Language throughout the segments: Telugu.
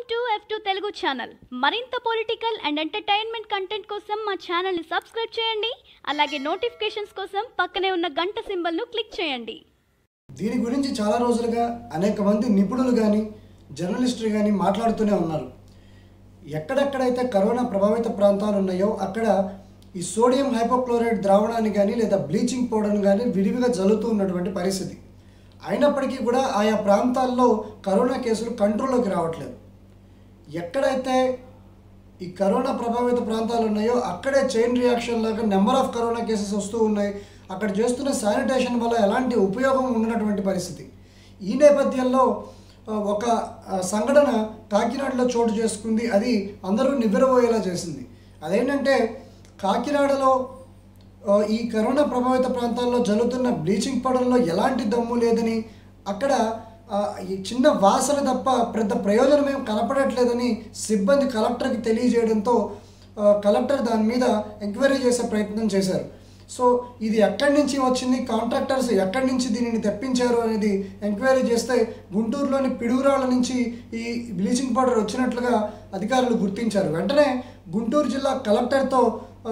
to F two Telugu channel మరింత పొలిటికల్ అండ్ ఎంటర్టైన్మెంట్ కంటెంట్ కోసం మా ఛానల్ని సబ్స్క్రైబ్ చేయండి అలాగే నోటిఫికేషన్స్ కోసం పక్కనే ఉన్న గంట సింబల్ను క్లిక్ చేయండి దీని గురించి చాలా రోజులుగా అనేక మంది నిపుణులు కానీ జర్నలిస్టులు కానీ మాట్లాడుతూనే ఉన్నారు ఎక్కడెక్కడైతే కరోనా ప్రభావిత ప్రాంతాలు ఉన్నాయో అక్కడ ఈ సోడియం హైపోక్లోరైడ్ ద్రావణాన్ని కానీ లేదా బ్లీచింగ్ పౌడర్ని కానీ విరివిగా జల్లుతూ ఉన్నటువంటి పరిస్థితి అయినప్పటికీ కూడా ఆయా ప్రాంతాల్లో కరోనా కేసులు కంట్రోల్లోకి రావట్లేదు ఎక్కడైతే ఈ కరోనా ప్రభావిత ప్రాంతాలు ఉన్నాయో అక్కడే చైన్ రియాక్షన్ లాగా నెంబర్ ఆఫ్ కరోనా కేసెస్ వస్తూ ఉన్నాయి అక్కడ చేస్తున్న శానిటేషన్ వల్ల ఎలాంటి ఉపయోగం ఉండనటువంటి పరిస్థితి ఈ నేపథ్యంలో ఆ, ఒక ఆ, సంఘటన కాకినాడలో చోటు చేసుకుంది అది అందరూ నివ్వెరబోయేలా చేసింది అదేంటంటే కాకినాడలో ఆ, ఈ కరోనా ప్రభావిత ప్రాంతాల్లో జల్లుతున్న బ్లీచింగ్ పౌడర్లో ఎలాంటి దమ్ము లేదని అక్కడ ఆ, ఈ చిన్న వాసన తప్ప పెద్ద ప్రయోజనం ఏం కనపడట్లేదని సిబ్బంది కలెక్టర్కి తెలియజేయడంతో ఆ, కలెక్టర్ దాని మీద ఎంక్వైరీ చేసే ప్రయత్నం చేశారు సో ఇది ఎక్కడి నుంచి వచ్చింది కాంట్రాక్టర్స్ ఎక్కడి నుంచి దీనిని తెప్పించారు అనేది ఎంక్వైరీ చేస్తే గుంటూరులోని పిడుగురాళ్ళ నుంచి ఈ బ్లీచింగ్ పౌడర్ వచ్చినట్లుగా అధికారులు గుర్తించారు వెంటనే గుంటూరు జిల్లా కలెక్టర్తో ఆ,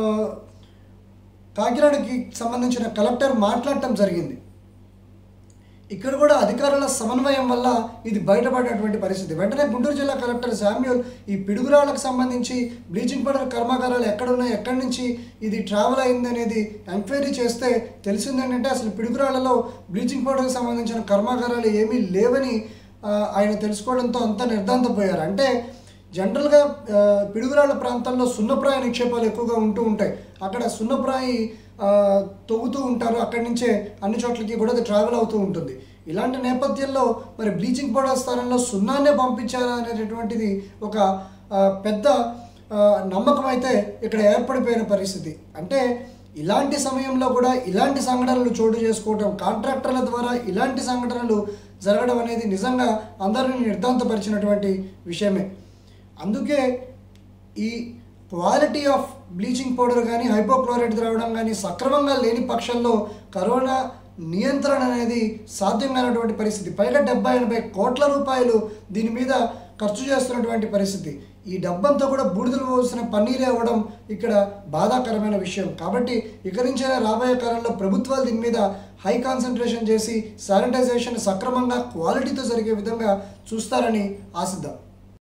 కాకినాడకి సంబంధించిన కలెక్టర్ మాట్లాడటం జరిగింది ఇక్కడ కూడా అధికారుల సమన్వయం వల్ల ఇది బయటపడేటువంటి పరిస్థితి వెంటనే గుంటూరు జిల్లా కలెక్టర్ శామ్యూల్ ఈ పిడుగురాళ్ళకు సంబంధించి బ్లీచింగ్ పౌడర్ కర్మాగారాలు ఎక్కడున్నాయి ఎక్కడి నుంచి ఇది ట్రావెల్ అయింది అనేది ఎంక్వైరీ చేస్తే తెలిసింది ఏంటంటే అసలు పిడుగురాళ్ళలో బ్లీచింగ్ పౌడర్కి సంబంధించిన కర్మాగారాలు ఏమీ లేవని ఆ, ఆయన తెలుసుకోవడంతో అంత నిర్ధాంతపోయారు అంటే జనరల్గా ఆ, పిడుగురాళ్ళ ప్రాంతాల్లో సున్నప్రాయ నిక్షేపాలు ఎక్కువగా ఉంటూ ఉంటాయి అక్కడ సున్నప్రాయి ఆ, తవ్వుతూ ఉంటారు అక్కడి నుంచే అన్ని చోట్లకి కూడా అది ట్రావెల్ అవుతూ ఉంటుంది ఇలాంటి నేపథ్యంలో మరి బ్లీచింగ్ పౌడర్ స్థానంలో సున్నానే పంపించారా అనేటటువంటిది ఒక ఆ, పెద్ద ఆ, నమ్మకం అయితే ఇక్కడ ఏర్పడిపోయిన పరిస్థితి అంటే ఇలాంటి సమయంలో కూడా ఇలాంటి సంఘటనలు చోటు చేసుకోవడం కాంట్రాక్టర్ల ద్వారా ఇలాంటి సంఘటనలు జరగడం అనేది నిజంగా అందరినీ నిర్ధాంతపరిచినటువంటి విషయమే అందుకే ఈ క్వాలిటీ ఆఫ్ బ్లీచింగ్ పౌడర్ కానీ హైపోక్లోరైడ్ ద్రావణం కానీ సక్రమంగా లేని పక్షంలో కరోనా నియంత్రణ అనేది సాధ్యం కానటువంటి పరిస్థితి పైగా డెబ్బై ఎనభై కోట్ల రూపాయలు దీని మీద ఖర్చు చేస్తున్నటువంటి పరిస్థితి ఈ డబ్బంతా కూడా బూడిదలు పోసిన పన్నీరే అవ్వడం ఇక్కడ బాధాకరమైన విషయం కాబట్టి ఇక నుంచైనా రాబోయే కాలంలో ప్రభుత్వాలు దీని మీద హై కాన్సన్ట్రేషన్ చేసి శానిటైజేషన్ సక్రమంగా క్వాలిటీతో జరిగే విధంగా చూస్తారని ఆశిద్దాం